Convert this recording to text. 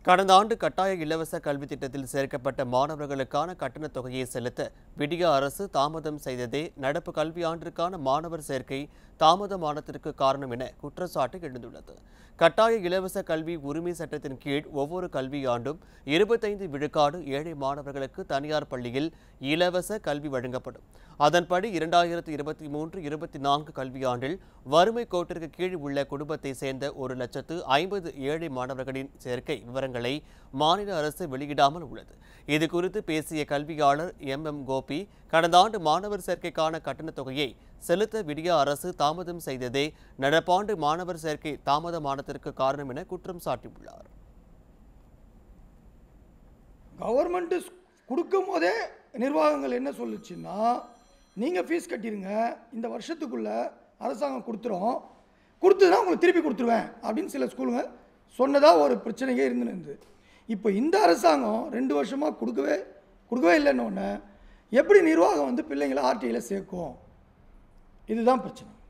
கடந்த ஆண்டு கட்டாய இலவச கல்வி திட்டத்தில் சேர்க்கப்பட்ட மாணவர்களுக்கான கட்டணத் தொகையை செலுத்த விடிய அரசு தாமதம் செய்ததே நடப்பு கல்வியாண்டிற்கான மாணவர் சேர்க்கை தாமதமானதற்கு காரணம் என குற்றச்சாட்டு எழுந்துள்ளது கட்டாய இலவச கல்வி உரிமை சட்டத்தின் கீழ் ஒவ்வொரு கல்வியாண்டும் இருபத்தைந்து விழுக்காடு ஏழை மாணவர்களுக்கு தனியார் பள்ளியில் இலவச கல்வி வழங்கப்படும் அதன்படி இரண்டாயிரத்தி இருபத்தி மூன்று இருபத்தி நான்கு கல்வியாண்டில் வறுமை கோட்டிற்கு கீழ் உள்ள குடும்பத்தை சேர்ந்த ஒரு லட்சத்து ஐம்பது ஏழை மாணவர்களின் சேர்க்கை விவரங்களை மாநில அரசு வெளியிடாமல் உள்ளது இது குறித்து பேசிய கல்வியாளர் எம் எம் கோபி கடந்த ஆண்டு மாணவர் சேர்க்கைக்கான கட்டணத் தொகையை செலுத்த விடிய அரசு தாமதம் செய்ததே நடப்பாண்டு மாணவர் சேர்க்கை தாமதமானதற்கு காரணம் என குற்றம் சாட்டியுள்ளார் கவர்மெண்ட்டு கொடுக்கும் போதே நிர்வாகங்கள் என்ன சொல்லுச்சுன்னா நீங்கள் ஃபீஸ் கட்டிடுங்க இந்த வருஷத்துக்குள்ளே அரசாங்கம் கொடுத்துரும் கொடுத்ததுன்னா உங்களுக்கு திருப்பி கொடுத்துருவேன் அப்படின்னு சில ஸ்கூலுங்க சொன்னதாக ஒரு பிரச்சனையே இருந்துன்னு இப்போ இந்த அரசாங்கம் ரெண்டு வருஷமாக கொடுக்கவே கொடுக்கவே இல்லைன்னு ஒன்று எப்படி நிர்வாகம் வந்து பிள்ளைங்களை ஆர்டிஐயில் சேர்க்கும் இதுதான் பிரச்சனை